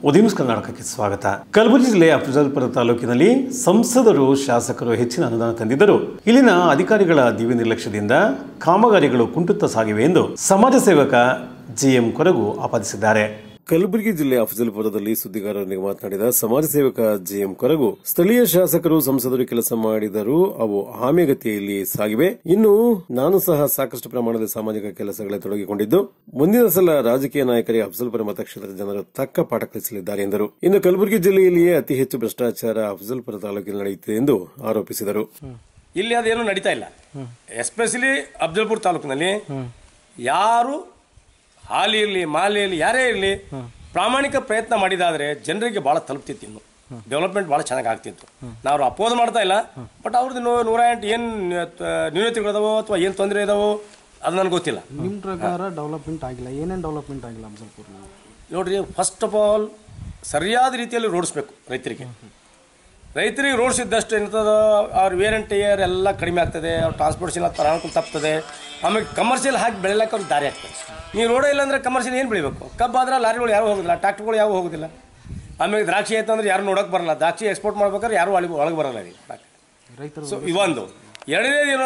ಉದಯನ್ಸ್ ಕರ್ನಾಟಕಕ್ಕೆ ಸ್ವಾಗತ ಕಲಬುರಗಿ ಜಿಲ್ಲೆಯ ಅಫಜಲ್ಪುರ ತಾಲೂಕಿನಲ್ಲಿ ಸಂಸದರು ಶಾಸಕರು ಹೆಚ್ಚಿನ ಅನುದಾನ ತಂದಿದ್ದರು ಇಲ್ಲಿನ ಅಧಿಕಾರಿಗಳ ದಿವ್ಯ ನಿರ್ಲಕ್ಷ್ಯದಿಂದ ಕಾಮಗಾರಿಗಳು ಕುಂಟುತ್ತಾ ಸಾಗಿವೆ ಎಂದು ಸಮಾಜ ಸೇವಕ ಜಿಎಂ ಕೊರಗು ಆಪಾದಿಸಿದ್ದಾರೆ ಕಲಬುರಗಿ ಜಿಲ್ಲೆ ಅಫಜಲ್ಪುರದಲ್ಲಿ ಸುದ್ದಿಗಾರರೊಂದಿಗೆ ಮಾತನಾಡಿದ ಸಮಾಜ ಸೇವಕ ಜಿಎಂ ಕೊರಗು ಸ್ಥಳೀಯ ಶಾಸಕರು ಸಂಸದರು ಕೆಲಸ ಮಾಡಿದರೂ ಅವು ಹಾಮೆಗತಿಯಲ್ಲಿ ಸಾಗಿವೆ ಇನ್ನು ನಾನು ಸಹ ಸಾಕಷ್ಟು ಪ್ರಮಾಣದ ಸಾಮಾಜಿಕ ಕೆಲಸಗಳಲ್ಲಿ ತೊಡಗಿಕೊಂಡಿದ್ದು ಮುಂದಿನ ಸಲ ರಾಜಕೀಯ ನಾಯಕರಿಗೆ ಅಫಜಲ್ಪುರ ಮತಕ್ಷೇತ್ರದ ಜನರು ತಕ್ಕ ಪಾಠ ಕಲಿಸಲಿದ್ದಾರೆ ಎಂದರು ಇನ್ನು ಕಲಬುರಗಿ ಜಿಲ್ಲೆಯಲ್ಲಿಯೇ ಅತಿ ಹೆಚ್ಚು ಭ್ರಷ್ಟಾಚಾರ ಅಫಜಲ್ಪುರ ತಾಲೂಕಿನಲ್ಲಿ ನಡೆಯುತ್ತಿದೆ ಎಂದು ಆರೋಪಿಸಿದರು ಇಲ್ಲಿ ಅದೇನು ನಡೀತಾ ಇಲ್ಲ ಎಸ್ಪೆಷಲಿ ಅಫ್ಜಲ್ಪುರ್ ತಾಲೂಕಿನಲ್ಲಿ ಯಾರು ಹಾಲಿ ಇರಲಿ ಮಾಲಿ ಇರಲಿ ಯಾರೇ ಇರಲಿ ಪ್ರಾಮಾಣಿಕ ಪ್ರಯತ್ನ ಮಾಡಿದಾದ್ರೆ ಜನರಿಗೆ ಭಾಳ ತಲುಪ್ತಿತ್ತು ಇನ್ನು ಡೆವಲಪ್ಮೆಂಟ್ ಭಾಳ ಚೆನ್ನಾಗಿ ಆಗ್ತಿತ್ತು ನಾವು ಅಪೋಸ್ ಮಾಡ್ತಾ ಇಲ್ಲ ಬಟ್ ಅವ್ರದ್ದು ನೂ- ನೂರ ಎಂಟು ಏನು ನ್ಯೂನತೆಗಳಿದಾವೋ ಅಥವಾ ಏನು ತೊಂದರೆ ಇದಾವೋ ಅದು ನನಗೆ ಗೊತ್ತಿಲ್ಲ ನಿಮ್ಮ ಪ್ರಕಾರ ಡೆವಲಪ್ಮೆಂಟ್ ಆಗಿಲ್ಲ ಏನೇನು ಡೆವಲಪ್ಮೆಂಟ್ ಆಗಿಲ್ಲ ಅಫಜಲ್ಪುರ್ನಲ್ಲಿ ನೋಡ್ರಿ ಫಸ್ಟ್ ಆಫ್ ಆಲ್ ಸರಿಯಾದ ರೀತಿಯಲ್ಲಿ ರೋಡಿಸ್ಬೇಕು ರೈತರಿಗೆ ರೈತರಿಗೆ ರೋಡ್ಸ್ ಇದ್ದಷ್ಟು ಏನಂತದ ಅವ್ರ ವೇರ್ ಆ್ಯಂಡ್ ಟೈಯರ್ ಎಲ್ಲ ಕಡಿಮೆ ಆಗ್ತದೆ ಅವ್ರ ಟ್ರಾನ್ಸ್ಪೋರ್ಟೇಷನ್ ಹತ್ರ ಅನುಕೂಲ ತಪ್ತದೆ ಆಮೇಲೆ ಕಮರ್ಷಿಯಲ್ ಹಾಕಿ ಬೆಳೆಯಕ್ಕೆ ಅವ್ರಿಗೆ ದಾರಿ ಆಗ್ತದೆ ನೀವು ರೋಡೇ ಇಲ್ಲ ಅಂದ್ರೆ ಕಮರ್ಷಿಯಲ್ ಏನು ಬೆಳಿಬೇಕು ಕಬ್ಬು ಆದ್ರೆ ಲಾರಿಗಳು ಯಾರು ಹೋಗೋದಿಲ್ಲ ಟ್ರಾಕ್ಟರ್ಗಳು ಯಾವ ಹೋಗೋದಿಲ್ಲ ಆಮೇಲೆ ದ್ರಾಕ್ಷಿ ಆಯ್ತು ಅಂದ್ರೆ ಯಾರು ನೋಡೋಕೆ ಬರಲ್ಲ ದ್ರಾಕ್ಷಿ ಎಕ್ಸ್ಪೋರ್ಟ್ ಮಾಡ್ಬೇಕಾದ್ರೆ ಯಾರು ಒಳಗೆ ಒಳಗೆ ಬರಲ್ಲ ರೀ ರೈತರು ಸೊ ಇವೊಂದು ಎರಡನೇದು ಏನು